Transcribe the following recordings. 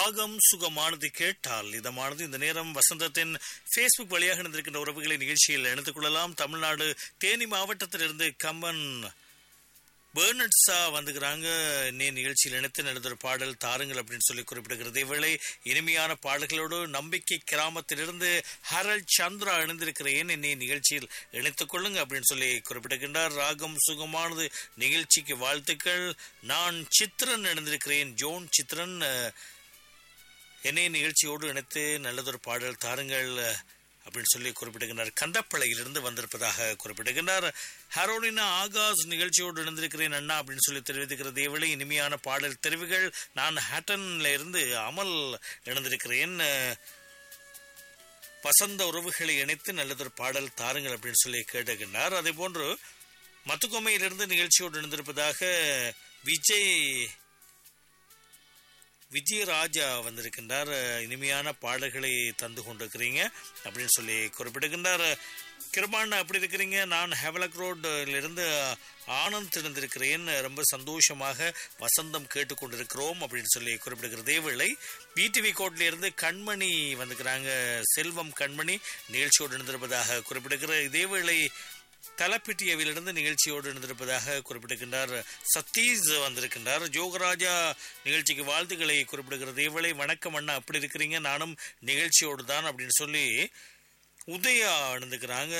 ராகம் சுகமானது கேட்டால் இதமானது இந்த நேரம் வசந்தத்தின் ஃபேஸ்புக் வழியாக இருந்திருக்கின்ற உறவுகளை நிகழ்ச்சியில் இணைத்துக் கொள்ளலாம் தமிழ்நாடு தேனி மாவட்டத்திலிருந்து கம்பன் பேர்னட்ஸா வந்துக்கிறாங்க நீ நிகழ்ச்சியில் இணைத்து நடந்த பாடல் தாருங்கள் அப்படின்னு சொல்லி குறிப்பிடுகிறது இவளை இனிமையான பாடல்களோடு நம்பிக்கை கிராமத்திலிருந்து ஹரல் சந்திரா இணைந்திருக்கிறேன் என்னை நிகழ்ச்சியில் இணைத்துக் கொள்ளுங்க அப்படின்னு சொல்லி குறிப்பிடுகின்றார் ராகம் சுகமானது நிகழ்ச்சிக்கு வாழ்த்துக்கள் நான் சித்திரன் இணைந்திருக்கிறேன் ஜோன் சித்திரன் அஹ், என்னை நிகழ்ச்சியோடு இணைத்து நல்லதொரு பாடல் தாருங்கள் அஹ், அப்படின்னு சொல்லி குறிப்பிடுகின்றார் கந்தப்பளையிலிருந்து வந்திருப்பதாக குறிப்பிடுகின்றார் ஹரோலினா ஆகாஷ் நிகழ்ச்சியோடு இணைந்திருக்கிறேன் அண்ணா அப்படின்னு சொல்லி தெரிவித்திருக்கிறது இவளை இனிமையான பாடல் தெரிவுகள் நான் ஹேட்டன்ல இருந்து அமல் இணைந்திருக்கிறேன் அஹ், வசந்த உறவுகளை இணைத்து நல்லதொரு பாடல் தாருங்கள் அப்படின்னு சொல்லி கேட்டுக்கின்றார் அதே போன்று மத்துக்கொம்மையிலிருந்து நிகழ்ச்சியோடு இணைந்திருப்பதாக விஜய் விஜயராஜா வந்திருக்கின்றார் அஹ், இனிமையான பாடல்களை தந்து கொண்டிருக்கிறீங்க அப்படின்னு சொல்லி குறிப்பிடுகின்றார் கிருபான் அப்படி இருக்கிறீங்க நான் ஹெவலக் ரோட்ல ஆனந்த் இருந்திருக்கிறேன் ரொம்ப சந்தோஷமாக வசந்தம் கேட்டுக்கொண்டிருக்கிறோம் அப்படின்னு சொல்லி குறிப்பிடுகிறது இதேவேளை பிடிவி கோட்ல இருந்து கண்மணி வந்துக்கிறாங்க செல்வம் கண்மணி நிகழ்ச்சியோடு இருந்திருப்பதாக குறிப்பிடுகிற இதேவேளை தலப்பிட்டியவிலிருந்து நிகழ்ச்சியோடு இருந்திருப்பதாக குறிப்பிடுகின்றார் சத்தீஷ் வந்திருக்கின்றார் ஜோகராஜா நிகழ்ச்சிக்கு வாழ்த்துக்களை குறிப்பிடுகிறது இவளை வணக்கம் அண்ணா அப்படி இருக்கிறீங்க நானும் நிகழ்ச்சியோடு தான் அப்படின்னு சொல்லி உதயா இருந்துக்கிறாங்க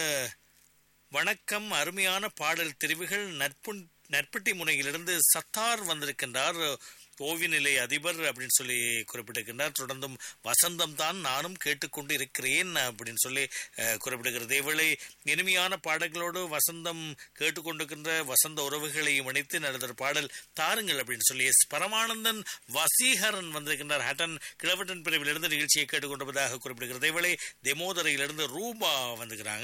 வணக்கம் அருமையான பாடல் தெரிவுகள் நட்பு நட்பட்டி முனையிலிருந்து சத்தார் வந்திருக்கின்றார் ஓய்வு நிலை அதிபர் அப்படின்னு சொல்லி குறிப்பிட்டிருக்கின்றார் தொடர்ந்தும் வசந்தம் தான் நானும் கேட்டுக்கொண்டு இருக்கிறேன் அப்படின்னு சொல்லி அஹ், குறிப்பிடுகிறது இவளை இனிமையான பாடல்களோடு வசந்தம் கேட்டுக்கொண்டிருக்கின்ற வசந்த உறவுகளையும் இணைத்து நடந்த பாடல் தாருங்கள் அப்படின்னு சொல்லி எஸ் பரமானந்தன் வசீகரன் வந்திருக்கின்றார் ஹட்டன் கிழவட்டன் பிரிவிலிருந்து நிகழ்ச்சியை கேட்டுக்கொண்டிருப்பதாக குறிப்பிடுகிறது இவளை தெமோதரையிலிருந்து ரூபா வந்துக்கிறாங்க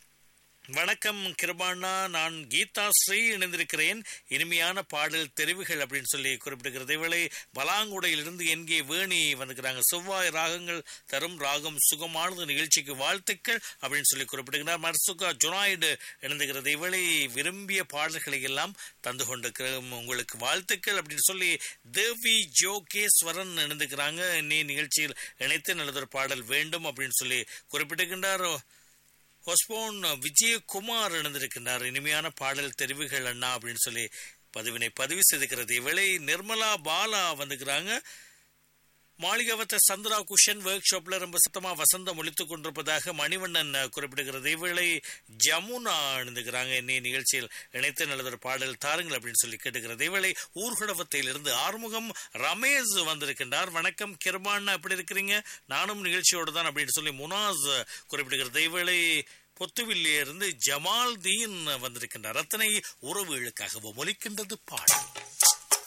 வணக்கம் கிருபாண்ணா நான் கீதா ஸ்ரீ இணைந்திருக்கிறேன் இனிமையான பாடல் தெரிவுகள் அப்படின்னு சொல்லி குறிப்பிடுகிறது இவளை பலாங்குடையிலிருந்து என்கே வேணி வந்துக்கிறாங்க செவ்வாய் ராகங்கள் தரும் ராகம் சுகமானது நிகழ்ச்சிக்கு வாழ்த்துக்கள் அப்படின்னு சொல்லி குறிப்பிடுகிறார் மர்சுகா ஜுனாய்டு இணைந்துகிறது இவளை விரும்பிய பாடல்களை எல்லாம் தந்து கொண்டிருக்கிறோம் உங்களுக்கு வாழ்த்துக்கள் அப்படின்னு சொல்லி தேவி ஜோகேஸ்வரன் இணைந்துக்கிறாங்க இன்னி நிகழ்ச்சியில் இணைத்து நல்லதொரு பாடல் வேண்டும் அப்படின்னு சொல்லி குறிப்பிட்டிருக்கின்றார் ஹொஸ்போன் விஜயகுமார் இணைந்திருக்கின்றார் இனிமையான பாடல் தெரிவுகள் அண்ணா அப்படின்னு சொல்லி பதிவினை பதிவு செய்திருக்கிறது இவளை நிர்மலா பாலா வந்துக்கிறாங்க மாளிகவத்த சந்திரா குஷன் ஒர்க் ஷாப்ல ரொம்ப சத்தமா வசந்தம் ஒழித்துக் கொண்டிருப்பதாக மணிவண்ணன் அஹ், குறிப்பிடுகிறது இவளை ஜமுனா இணைந்துக்கிறாங்க என்னை நிகழ்ச்சியில் இணைத்து நல்லதொரு பாடல் தாருங்கள் அப்படின்னு சொல்லி கேட்டுக்கிறது இவளை ஊர்குடவத்தையிலிருந்து ஆறுமுகம் ரமேஷ் வந்திருக்கின்றார் வணக்கம் கிருபான் அப்படி இருக்கிறீங்க நானும் நிகழ்ச்சியோடு தான் அப்படின்னு சொல்லி முனாஸ் குறிப்பிடுகிறது இவளை பொத்துவில்லியிலிருந்து ஜமால் தீன் வந்திருக்கின்றார் அத்தனை உறவுகளுக்காகவும் ஒலிக்கின்றது பாடல்